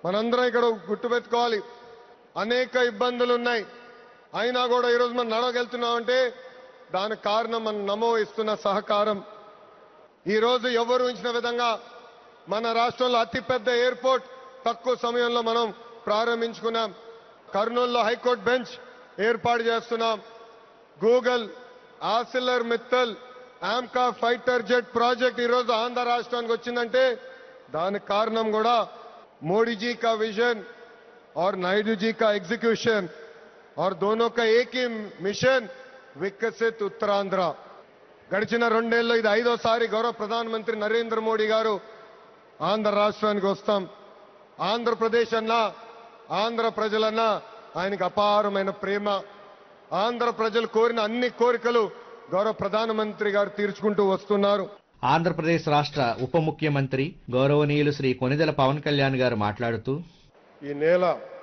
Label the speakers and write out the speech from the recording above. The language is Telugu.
Speaker 1: మనందరం ఇక్కడ గుర్తుపెట్టుకోవాలి అనేక ఇబ్బందులు ఉన్నాయి అయినా కూడా ఈరోజు మనం నడవగలుగుతున్నామంటే దానికి కారణం మన నమో ఇస్తున్న సహకారం ఈ రోజు ఎవరు ఉంచిన విధంగా మన రాష్ట్రంలో అతిపెద్ద ఎయిర్పోర్ట్ తక్కువ సమయంలో మనం ప్రారంభించుకున్నాం కర్నూలులో హైకోర్టు బెంచ్ ఏర్పాటు చేస్తున్నాం Google Arcelor Mittal AMCA fighter jet project ఈ రోజు ఆంధ్ర రాష్ట్రానికి వచ్చిందంటే దానికి కారణం కూడా మోడీజీ కా విజన్ और नायडू जी का एग्जीक्यूशन और दोनों का एक ही मिशन వికసిత్ ఉత్తరాంధ్ర గడిచిన రెండేళ్లలో ఇది ఐదోసారి గౌరవ ప్రధానమంత్రి నరేంద్ర మోడీ గారు ఆంధ్ర రాష్ట్రానికి వస్తాం ఆంధ్రప్రదేశ్ అన్నా ఆంధ్ర ప్రజలన్నా ఆయనకు అపారమైన ప్రేమ ఆంధ్ర ప్రజలు కోరిన అన్ని కోరికలు గౌరవ ప్రధానమంత్రి గారు తీర్చుకుంటూ వస్తున్నారు
Speaker 2: ఆంధ్రప్రదేశ్ రాష్ట్ర ఉప ముఖ్యమంత్రి గౌరవనీయులు శ్రీ కొనిదెల పవన్ కళ్యాణ్ గారు మాట్లాడుతూ
Speaker 1: ఈ నేల